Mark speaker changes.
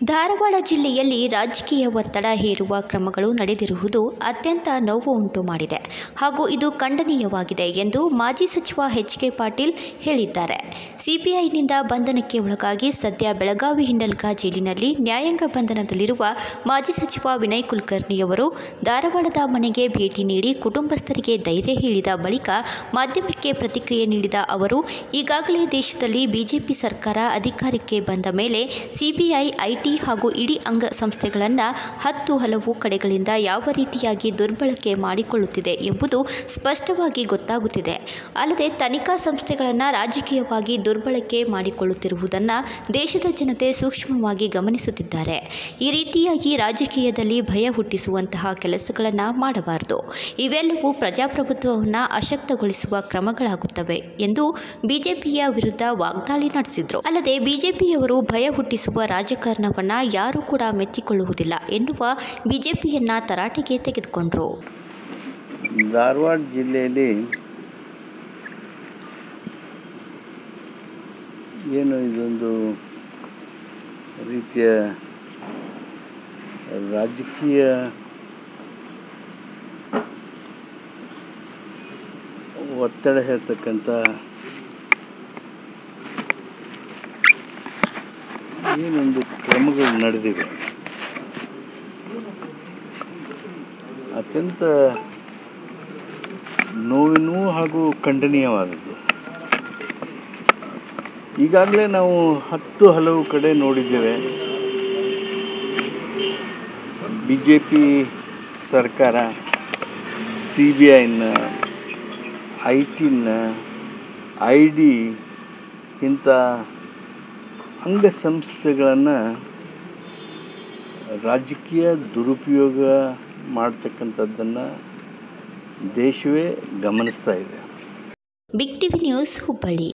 Speaker 1: ಧಾರವಾಡ ಜಿಲ್ಲೆಯಲ್ಲಿ ರಾಜಕೀಯ ಒತ್ತಡ ಹೇರುವ ಕ್ರಮಗಳು ನಡೆದಿರುವುದು ಅತ್ಯಂತ ನೋವು ಉಂಟು ಮಾಡಿದೆ ಹಾಗೂ ಇದು ಖಂಡನೀಯವಾಗಿದೆ ಎಂದು ಮಾಜಿ ಸಚಿವ ಎಚ್ ಕೆ ಪಾಟೀಲ್ ಹೇಳಿದ್ದಾರೆ ಸಿಬಿಐನಿಂದ ಬಂಧನಕ್ಕೆ ಒಳಗಾಗಿ ಸದ್ಯ ಬೆಳಗಾವಿ ಹಿಂಡಲ್ಗಾ ಜೈಲಿನಲ್ಲಿ ನ್ಯಾಯಾಂಗ ಬಂಧನದಲ್ಲಿರುವ ಮಾಜಿ ಸಚಿವ ವಿನಯ್ ಕುಲಕರ್ಣಿಯವರು ಧಾರವಾಡದ ಮನೆಗೆ ಭೇಟಿ ನೀಡಿ ಕುಟುಂಬಸ್ಥರಿಗೆ ಧೈರ್ಯ ಹೇಳಿದ ಬಳಿಕ ಮಾಧ್ಯಮಕ್ಕೆ ಪ್ರತಿಕ್ರಿಯೆ ನೀಡಿದ ಅವರು ಈಗಾಗಲೇ ದೇಶದಲ್ಲಿ ಬಿಜೆಪಿ ಸರ್ಕಾರ ಅಧಿಕಾರಕ್ಕೆ ಬಂದ ಮೇಲೆ ಸಿಬಿಐ ಐಟಿ ಹಾಗೂ ಇಡೀ ಅಂಗ ಸಂಸ್ಥೆಗಳನ್ನು ಹತ್ತು ಹಲವು ಕಡೆಗಳಿಂದ ಯಾವ ರೀತಿಯಾಗಿ ದುರ್ಬಳಕೆ ಮಾಡಿಕೊಳ್ಳುತ್ತಿದೆ ಎಂಬುದು ಸ್ಪಷ್ಟವಾಗಿ ಗೊತ್ತಾಗುತ್ತಿದೆ ಅಲ್ಲದೆ ತನಿಖಾ ಸಂಸ್ಥೆಗಳನ್ನು ರಾಜಕೀಯವಾಗಿ ದುರ್ಬಳಕೆ ಮಾಡಿಕೊಳ್ಳುತ್ತಿರುವುದನ್ನು ದೇಶದ ಜನತೆ ಸೂಕ್ಷ್ಮವಾಗಿ ಗಮನಿಸುತ್ತಿದ್ದಾರೆ ಈ ರೀತಿಯಾಗಿ ರಾಜಕೀಯದಲ್ಲಿ ಭಯ ಹುಟ್ಟಿಸುವಂತಹ ಕೆಲಸಗಳನ್ನು ಮಾಡಬಾರದು ಇವೆಲ್ಲವೂ ಪ್ರಜಾಪ್ರಭುತ್ವವನ್ನು ಅಶಕ್ತಗೊಳಿಸುವ ಕ್ರಮಗಳಾಗುತ್ತವೆ ಎಂದು ಬಿಜೆಪಿಯ ವಿರುದ್ಧ ವಾಗ್ದಾಳಿ ನಡೆಸಿದರು ಅಲ್ಲದೆ ಬಿಜೆಪಿಯವರು ಭಯ ಹುಟ್ಟಿಸುವ ರಾಜಕಾರಣವನ್ನು ಯಾರೂ ಕೂಡ ಮೆಚ್ಚಿಕೊಳ್ಳುವುದಿಲ್ಲ ಎನ್ನುವ ಬಿಜೆಪಿಯನ್ನ ತರಾಟೆಗೆ ತೆಗೆದುಕೊಂಡರು
Speaker 2: ಧಾರವಾಡ ಜಿಲ್ಲೆಯಲ್ಲಿ ಏನು ಇದೊಂದು ರೀತಿಯ ರಾಜಕೀಯ ಒತ್ತಡ ಹೇಳ್ತಕ್ಕಂಥ ಏನೊಂದು ಕ್ರಮಗಳು ನಡೆದಿವೆ ಅತ್ಯಂತ ನೋವಿನೂ ಹಾಗೂ ಖಂಡನೀಯವಾದದ್ದು ಈಗಾಗಲೇ ನಾವು ಹತ್ತು ಹಲವು ಕಡೆ ನೋಡಿದ್ದೇವೆ ಬಿ ಜೆ ಪಿ ಸರ್ಕಾರ ಸಿ ಬಿ ಐನ ಐ ಟಿನ ಐ ಡಿ ಇಂಥ ಅಂಗಸಂಸ್ಥೆಗಳನ್ನು ರಾಜಕೀಯ ದುರುಪಯೋಗ ಮಾಡ್ತಕ್ಕಂಥದ್ದನ್ನು ದೇಶವೇ ಗಮನಿಸ್ತಾ ಇದೆ
Speaker 1: ಬಿಗ್ ಟಿವಿ ನ್ಯೂಸ್ ಹುಬ್ಬಳ್ಳಿ